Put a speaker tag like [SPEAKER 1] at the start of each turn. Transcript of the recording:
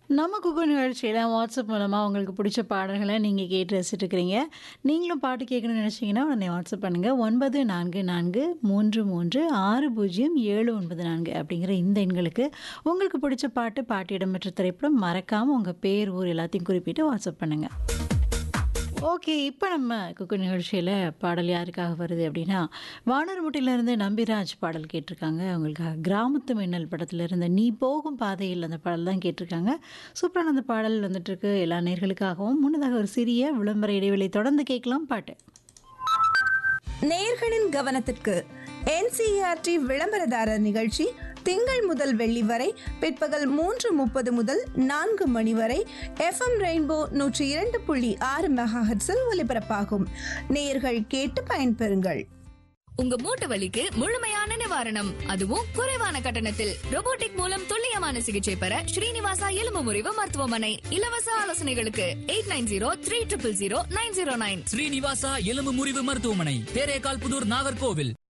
[SPEAKER 1] நம்ம குக்கு நிகழ்ச்சியில் வாட்ஸ்அப் மூலமாக உங்களுக்கு பிடிச்ச பாடல்களை நீங்கள் கேட்டு ரசிச்சுட்டு இருக்கிறீங்க நீங்களும் பாட்டு கேட்கணும்னு நினச்சிங்கன்னா உடனே வாட்ஸ்அப் பண்ணுங்கள் ஒன்பது நான்கு நான்கு மூன்று மூன்று ஆறு பூஜ்ஜியம் ஏழு ஒன்பது நான்கு அப்படிங்கிற இந்த எண்களுக்கு உங்களுக்கு பிடிச்ச பாட்டு பாட்டு இடம்பெற்ற திரைப்படம் மறக்காமல் உங்கள் பேர் ஊர் எல்லாத்தையும் குறிப்பிட்டு வாட்ஸ்அப் பண்ணுங்கள் ஓகே இப்போ நம்ம குக்கு நிகழ்ச்சியில் பாடல் யாருக்காக வருது அப்படின்னா வானர்முட்டிலிருந்து நம்பிராஜ் பாடல் கேட்டிருக்காங்க அவங்களுக்காக கிராமத்து மின்னல் படத்துல இருந்த நீ போகும் பாதையில் அந்த பாடல் தான் கேட்டிருக்காங்க சூப்பரான அந்த பாடல் வந்துட்டு இருக்கு எல்லா நேர்களுக்காகவும் முன்னதாக ஒரு சிறிய விளம்பர இடைவெளி தொடர்ந்து கேட்கலாம் பாட்டு
[SPEAKER 2] நேயர்களின் கவனத்திற்கு என்சிஆர்டி விளம்பரதாரர் நிகழ்ச்சி திங்கள் முதல் வெள்ளி வரை பிற்பகல் மூன்று முப்பது முதல் நான்கு மணி வரை எஃப்எம் ரெயின்போ நூற்றி இரண்டு புள்ளி ஆறு மெகாஹெட்ஸில் ஒலிபரப்பாகும் நேயர்கள் கேட்டு பயன்பெறுங்கள்
[SPEAKER 3] உங்க மூட்டு வலிக்கு முழுமையான நிவாரணம் அதுவும் குறைவான கட்டணத்தில் robotic மூலம் துல்லியமான சிகிச்சை பெற ஸ்ரீனிவாசா எலும்பு முறிவு மருத்துவமனை இலவச ஆலோசனைகளுக்கு eight nine zero three triple zero nine zero nine
[SPEAKER 4] Srinivasa எலும்பு முறிவு மருத்துவமனை தேரேகால் புதூர் நாகர்கோவில்